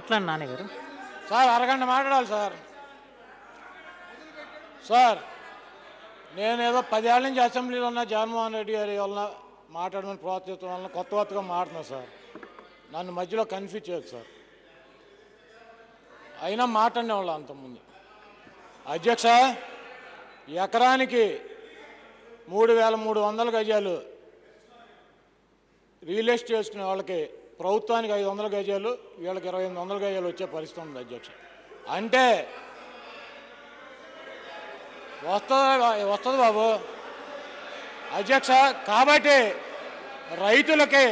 మాట్లాడి నాని గారు సార్ అరగంట మాట్లాడాలి సార్ సార్ నేనేదో పదేళ్ళ నుంచి అసెంబ్లీలో ఉన్న జగన్మోహన్ రెడ్డి గారి వలన మాట్లాడమని ప్రోత్సహించడం వలన కొత్త కొత్తగా మాట్లాడుతున్నాను సార్ నన్ను మధ్యలో కన్ఫ్యూజ్ చేయదు సార్ అయినా మాట్లాడిన వాళ్ళు అంతకుముందు అధ్యక్ష ఎకరానికి మూడు వేల మూడు వందల గజాలు రియల్ ఎస్టేట్ చేసుకునే వాళ్ళకి ప్రభుత్వానికి ఐదు వందల గజాలు వీళ్ళకి ఇరవై ఎనిమిది వందల గజాలు వచ్చే పరిస్థితి ఉంది అధ్యక్ష అంటే వస్తుందా వస్తుంది బాబు అధ్యక్ష కాబట్టి రైతులకి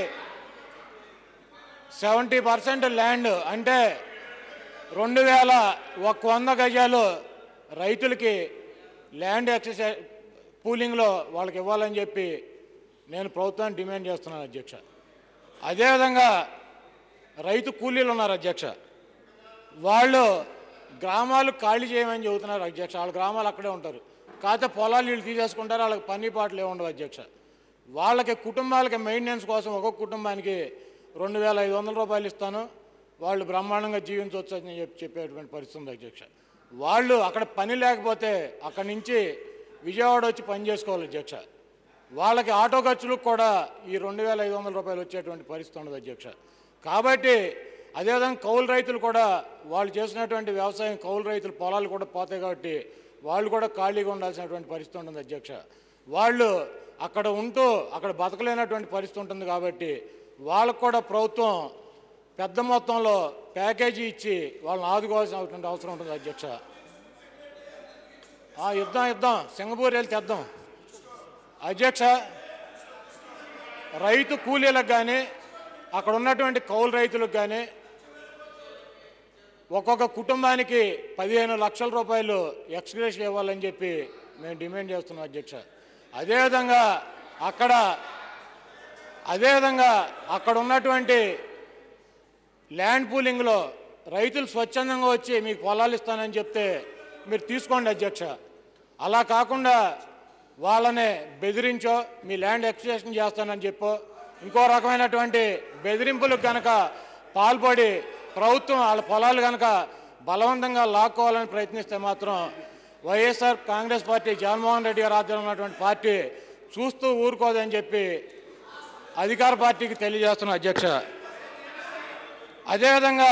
సెవెంటీ పర్సెంట్ ల్యాండ్ అంటే రెండు వేల ఒక వంద గజాలు రైతులకి ల్యాండ్ ఎక్సర్సైజ్ పూలింగ్లో వాళ్ళకి ఇవ్వాలని చెప్పి నేను ప్రభుత్వాన్ని డిమాండ్ చేస్తున్నాను అధ్యక్ష అదేవిధంగా రైతు కూలీలు ఉన్నారు అధ్యక్ష వాళ్ళు గ్రామాలు ఖాళీ చేయమని చెబుతున్నారు అధ్యక్ష వాళ్ళ గ్రామాలు అక్కడే ఉంటారు కాకపోతే పొలాలు వీళ్ళు తీసేసుకుంటారు వాళ్ళకి పని పాటలు ఏమి ఉండవు అధ్యక్ష వాళ్ళకి కుటుంబాలకి మెయింటెనెన్స్ కోసం ఒక్కొక్క కుటుంబానికి రెండు వేల ఐదు వందల రూపాయలు ఇస్తాను వాళ్ళు బ్రహ్మాండంగా జీవించవచ్చు అని చెప్పి చెప్పేటువంటి పరిస్థితి ఉంది అధ్యక్ష వాళ్ళు అక్కడ పని లేకపోతే అక్కడి నుంచి విజయవాడ వచ్చి పని చేసుకోవాలి అధ్యక్ష వాళ్ళకి ఆటో ఖర్చులకు కూడా ఈ రెండు వేల ఐదు వందల రూపాయలు వచ్చేటువంటి పరిస్థితి ఉండదు అధ్యక్ష కాబట్టి అదేవిధంగా కౌలు రైతులు కూడా వాళ్ళు చేసినటువంటి వ్యవసాయం కౌలు రైతులు పొలాలు కూడా పోతాయి కాబట్టి వాళ్ళు కూడా ఖాళీగా ఉండాల్సినటువంటి పరిస్థితి ఉంటుంది అధ్యక్ష వాళ్ళు అక్కడ ఉంటూ అక్కడ బతకలేనటువంటి పరిస్థితి ఉంటుంది కాబట్టి వాళ్ళకు కూడా ప్రభుత్వం పెద్ద మొత్తంలో ప్యాకేజీ ఇచ్చి వాళ్ళని ఆదుకోవాల్సినటువంటి అవసరం ఉంటుంది అధ్యక్ష ఆ, ఇద్దాం ఇద్దాం సింగపూర్ వెళ్ళి తెద్దాం అధ్యక్ష రైతు కూలీలకు కానీ అక్కడ ఉన్నటువంటి కౌలు రైతులకు కానీ ఒక్కొక్క కుటుంబానికి పదిహేను లక్షల రూపాయలు ఎక్స్గ్రేషన్ ఇవ్వాలని చెప్పి మేము డిమాండ్ చేస్తున్నాం అధ్యక్ష అదేవిధంగా అక్కడ అదేవిధంగా అక్కడ ఉన్నటువంటి ల్యాండ్ పూలింగ్లో రైతులు స్వచ్ఛందంగా వచ్చి మీకు పొలాలు ఇస్తానని చెప్తే మీరు తీసుకోండి అధ్యక్ష అలా కాకుండా వాళ్ళని బెదిరించో మీ ల్యాండ్ ఎక్స్టేషన్ చేస్తానని చెప్పో ఇంకో రకమైనటువంటి బెదిరింపులకు కనుక పాల్పడి ప్రభుత్వం వాళ్ళ పొలాలు కనుక బలవంతంగా లాక్కోవాలని ప్రయత్నిస్తే మాత్రం వైఎస్ఆర్ కాంగ్రెస్ పార్టీ జగన్మోహన్ రెడ్డి గారు ఆధ్వర్యంలో ఉన్నటువంటి పార్టీ చూస్తూ ఊరుకోదని చెప్పి అధికార పార్టీకి తెలియజేస్తున్న అధ్యక్ష అదేవిధంగా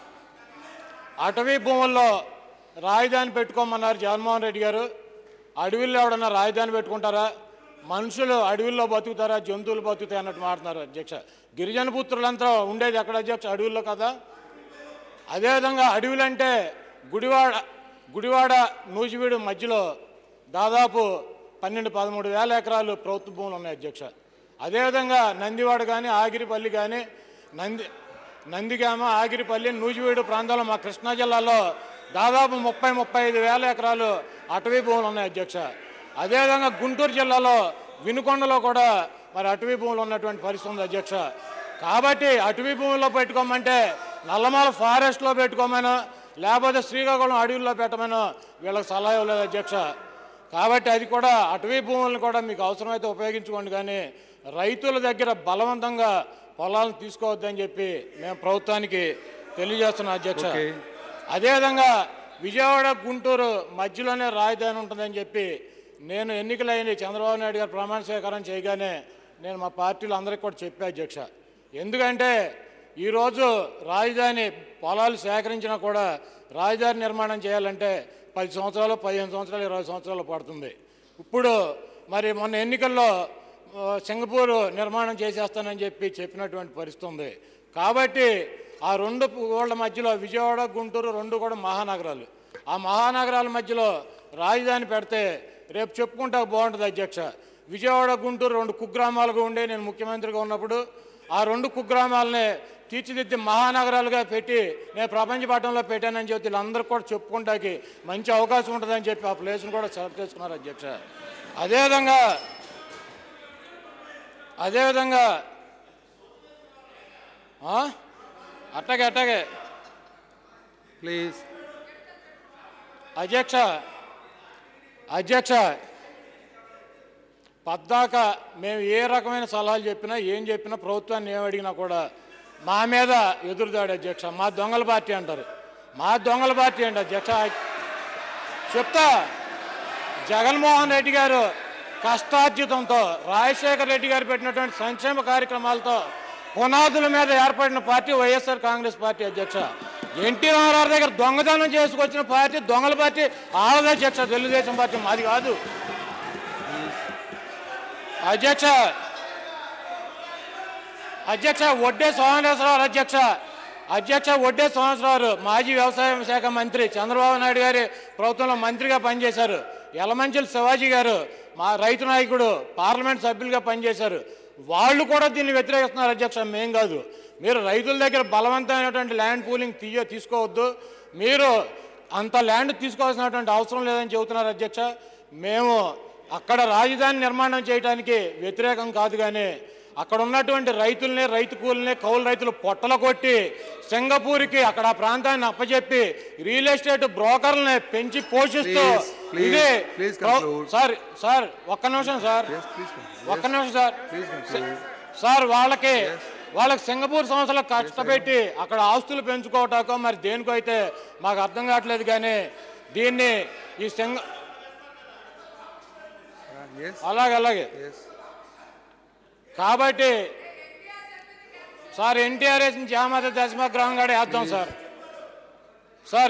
అటవీ భూముల్లో రాజధాని పెట్టుకోమన్నారు జగన్మోహన్ రెడ్డి గారు అడవిల్లో ఎవడన్నా రాజధాని పెట్టుకుంటారా మనుషులు అడవిల్లో బతుకుతారా జంతువులు బతుకుతాయి అన్నట్టు మాట్లాడుతున్నారు అధ్యక్ష గిరిజన పుత్రులంతా ఉండేది ఎక్కడ అధ్యక్ష అడవుల్లో కదా అదేవిధంగా అడవులంటే గుడివాడ గుడివాడ నూజివీడు మధ్యలో దాదాపు పన్నెండు పదమూడు వేల ఎకరాలు ప్రభుత్వ భూములు ఉన్నాయి అధ్యక్ష అదేవిధంగా నందివాడ కానీ ఆగిరిపల్లి కానీ నంది నందిగామ ఆగిరిపల్లి నూజివీడు ప్రాంతాల్లో మా కృష్ణా జిల్లాలో దాదాపు ముప్పై ముప్పై ఐదు వేల ఎకరాలు అటవీ భూములు ఉన్నాయి అధ్యక్ష అదేవిధంగా గుంటూరు జిల్లాలో వినుకొండలో కూడా మరి అటవీ భూములు ఉన్నటువంటి పరిస్థితి ఉంది అధ్యక్ష కాబట్టి అటవీ భూముల్లో పెట్టుకోమంటే నల్లమల ఫారెస్ట్లో పెట్టుకోమనో లేకపోతే శ్రీకాకుళం అడవుల్లో పెట్టమనో వీళ్ళకి సలహా ఇవ్వలేదు అధ్యక్ష కాబట్టి అది కూడా అటవీ భూములను కూడా మీకు అవసరమైతే ఉపయోగించుకోండి కానీ రైతుల దగ్గర బలవంతంగా పొలాలను తీసుకోవద్దని చెప్పి మేము ప్రభుత్వానికి తెలియజేస్తున్నాం అధ్యక్ష ఓకే. అదేవిధంగా విజయవాడ గుంటూరు మధ్యలోనే రాజధాని ఉంటుందని చెప్పి నేను ఎన్నికలైన చంద్రబాబు నాయుడు గారు ప్రమాణ స్వీకారం చేయగానే నేను మా పార్టీలో అందరికీ కూడా చెప్పా అధ్యక్ష ఎందుకంటే ఈరోజు రాజధాని పొలాలు సేకరించినా కూడా రాజధాని నిర్మాణం చేయాలంటే పది సంవత్సరాలు పదిహేను సంవత్సరాలు ఇరవై సంవత్సరాలు పడుతుంది ఇప్పుడు మరి మొన్న ఎన్నికల్లో ఆ, సింగపూర్ నిర్మాణం చేసేస్తానని చెప్పి చెప్పినటువంటి పరిస్థితి ఉంది కాబట్టి ఆ రెండు ఊళ్ళ మధ్యలో విజయవాడ గుంటూరు రెండు కూడా మహానగరాలు ఆ మహానగరాల మధ్యలో రాజధాని పెడితే రేపు చెప్పుకుంటా బాగుంటుంది అధ్యక్ష విజయవాడ గుంటూరు రెండు కుగ్రామాలుగా ఉండే నేను ముఖ్యమంత్రిగా ఉన్నప్పుడు ఆ రెండు కుగ్రామాలని తీర్చిదిద్ది మహానగరాలుగా పెట్టి నేను ప్రపంచ పట్టణంలో పెట్టానని చెప్పి వీళ్ళందరికీ కూడా చెప్పుకుంటాకి మంచి అవకాశం ఉంటుందని చెప్పి ఆ ప్లేస్ను కూడా సెలెక్ట్ చేసుకున్నారు అధ్యక్ష అదేవిధంగా అదేవిధంగా ఆ? అట్టగే అట్టగే ప్లీజ్ అధ్యక్ష అధ్యక్ష పద్దాక మేము ఏ రకమైన సలహాలు చెప్పినా ఏం చెప్పినా ప్రభుత్వాన్ని ఏం అడిగినా కూడా మా మీద ఎదురుదాడు అధ్యక్ష మా దొంగల పార్టీ అంటారు మా దొంగల పార్టీ అండి అధ్యక్ష చెప్తా జగన్మోహన్ రెడ్డి గారు కష్టార్జితంతో రాజశేఖర రెడ్డి గారు పెట్టినటువంటి సంక్షేమ కార్యక్రమాలతో పునాదుల మీద ఏర్పడిన పార్టీ వైఎస్ఆర్ కాంగ్రెస్ పార్టీ అధ్యక్ష ఎన్టీ రామారావు దగ్గర దొంగతనం చేసుకొచ్చిన పార్టీ దొంగల పార్టీ ఆడద అధ్యక్ష తెలుగుదేశం పార్టీ మాది కాదు అధ్యక్ష అధ్యక్ష వడ్డే సోమేశ్వరరావు అధ్యక్ష అధ్యక్ష వడ్డే సోమేశ్వరరావు మాజీ వ్యవసాయ శాఖ మంత్రి చంద్రబాబు నాయుడు గారి ప్రభుత్వంలో మంత్రిగా పనిచేశారు యలమంచిలి శివాజీ గారు మా రైతు నాయకుడు పార్లమెంట్ సభ్యులుగా పనిచేశారు వాళ్ళు కూడా దీన్ని వ్యతిరేకిస్తున్నారు అధ్యక్ష మేం కాదు మీరు రైతుల దగ్గర బలవంతమైనటువంటి ల్యాండ్ పూలింగ్ తీయ తీసుకోవద్దు మీరు అంత ల్యాండ్ తీసుకోవాల్సినటువంటి అవసరం లేదని చెబుతున్నారు అధ్యక్ష మేము అక్కడ రాజధాని నిర్మాణం చేయడానికి వ్యతిరేకం కాదు కానీ అక్కడ ఉన్నటువంటి రైతుల్ని రైతు కూలీని కౌలు రైతులు పొట్టల కొట్టి సింగపూర్కి అక్కడ ఆ ప్రాంతాన్ని అప్పచెప్పి రియల్ ఎస్టేట్ బ్రోకర్లని పెంచి పోషిస్తూ Please, please, ఇదే please ప్రో- conclude. సార్ సార్ ఒక్క నిమిషం సార్ Yes, please conclude. ఒక్క నిమిషం సార్ Please conclude. సార్ వాళ్ళకి వాళ్ళకి సింగపూర్ సంస్థలు కష్టపెట్టి అక్కడ ఆస్తులు పెంచుకోవటాకో మరి దేనికో అయితే మాకు అర్థం కావట్లేదు కానీ దీన్ని ఈ సింగ Uh, Yes, అలాగే అలాగే yes. కాబట్టి సార్ ఎన్టీఆర్ వేసిన జామత దశమగ్రహం కూడా వేద్దాం సార్ సార్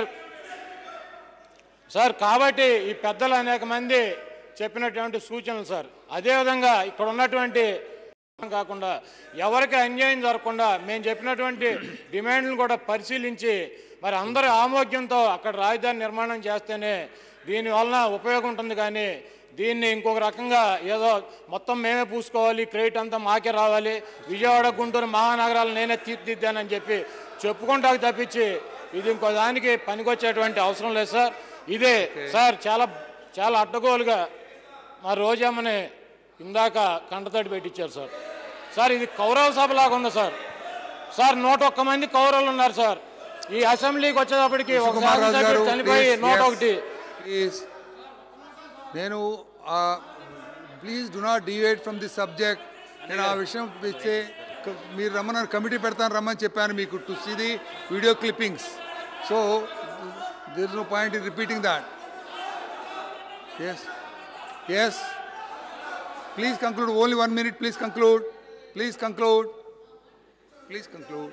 సార్ కాబట్టి ఈ పెద్దలు అనేక మంది చెప్పినటువంటి సూచనలు సార్ అదేవిధంగా ఇక్కడ ఉన్నటువంటి కాకుండా ఎవరికి అన్యాయం జరగకుండా మేము చెప్పినటువంటి డిమాండ్లను కూడా పరిశీలించి మరి అందరి ఆమోగ్యంతో అక్కడ రాజధాని నిర్మాణం చేస్తేనే దీని వలన ఉపయోగం ఉంటుంది కానీ దీన్ని ఇంకొక రకంగా ఏదో మొత్తం మేమే పూసుకోవాలి క్రెడిట్ అంతా మాకే రావాలి విజయవాడ గుంటూరు మహానగరాలు నేనే తీర్చిదిద్దానని చెప్పి చెప్పుకుంటాకు తప్పించి ఇది ఇంకో దానికి పనికొచ్చేటువంటి అవసరం లేదు సార్ ఇదే సార్ చాలా చాలా అడ్డగోలుగా మా రోజమ్మని ఇందాక కంటతడి పెట్టించారు సార్ సార్ ఇది కౌరవ సభ లాగా ఉంది సార్ సార్ నూట ఒక్క మంది కౌరవులు ఉన్నారు సార్ ఈ అసెంబ్లీకి వచ్చేటప్పటికి ఒక కుమార్ రాజు గారు శాసనసభ్యుడు చనిపోయి please, నూట yes, ఒకటి please. నేను please do not deviate from the subject నేను ఆ విషయం ఇస్తే క- మీరు రమ్మన్నారు కమిటీ పెడతాను రమ్మని చెప్పాను మీకు to see the video clippings so there is no point in repeating that yes yes please conclude only one minute please conclude please conclude please conclude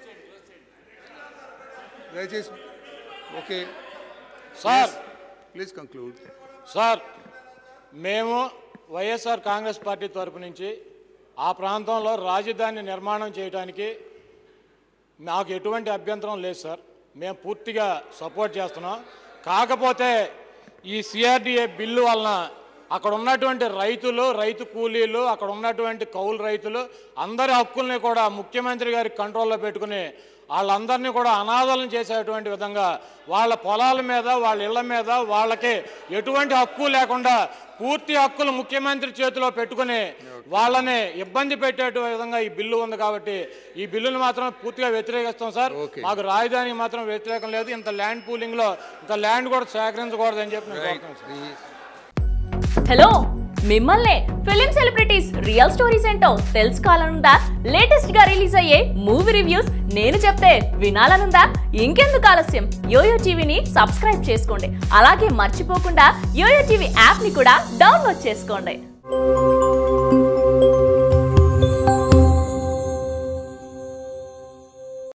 దయచేసి okay sir please conclude sir మేము YSR Congress party తరపు నుంచి ఆ ప్రాంతంలో రాజధాని నిర్మాణం చేయడానికి నాకు ఎటువంటి అభ్యంతరం లేదు సార్ మేము పూర్తిగా సపోర్ట్ చేస్తున్నాం కాకపోతే ఈ సిఆర్డిఏ బిల్లు వలన అక్కడ ఉన్నటువంటి రైతులు రైతు కూలీలు అక్కడ ఉన్నటువంటి కౌలు రైతులు అందరి హక్కుల్ని కూడా ముఖ్యమంత్రి గారి కంట్రోల్లో పెట్టుకుని వాళ్ళందరినీ కూడా అనాథలను చేసేటువంటి విధంగా వాళ్ళ పొలాల మీద వాళ్ళ ఇళ్ల మీద వాళ్ళకి ఎటువంటి హక్కు లేకుండా పూర్తి హక్కులు ముఖ్యమంత్రి చేతిలో పెట్టుకుని వాళ్ళని ఇబ్బంది పెట్టే విధంగా ఈ బిల్లు ఉంది కాబట్టి ఈ బిల్లును మాత్రం పూర్తిగా వ్యతిరేకిస్తాం సార్ Okay. మాకు రాజధానికి మాత్రం వ్యతిరేకం లేదు ఇంత ల్యాండ్ పూలింగ్ లో ఇంత ల్యాండ్ కూడా సేకరించకూడదని చెప్పి మేము కోరుతున్నాం సార్. ప్లీజ్ హలో మిమ్మల్నే ఫిలిం సెలబ్రిటీస్ రియల్ స్టోరీస్ ఏంటో తెలుసుకోవాలనుందా లేటెస్ట్ గా రిలీజ్ అయ్యే మూవీ రివ్యూస్ నేను చెప్తే వినాలనుందా ఇంకెందుకు ఆలస్యం యోయో టీవీని సబ్స్క్రైబ్ చేసుకోండి అలాగే మర్చిపోకుండా యోయో టీవీ యాప్ ని కూడా డౌన్లోడ్ చేసుకోండి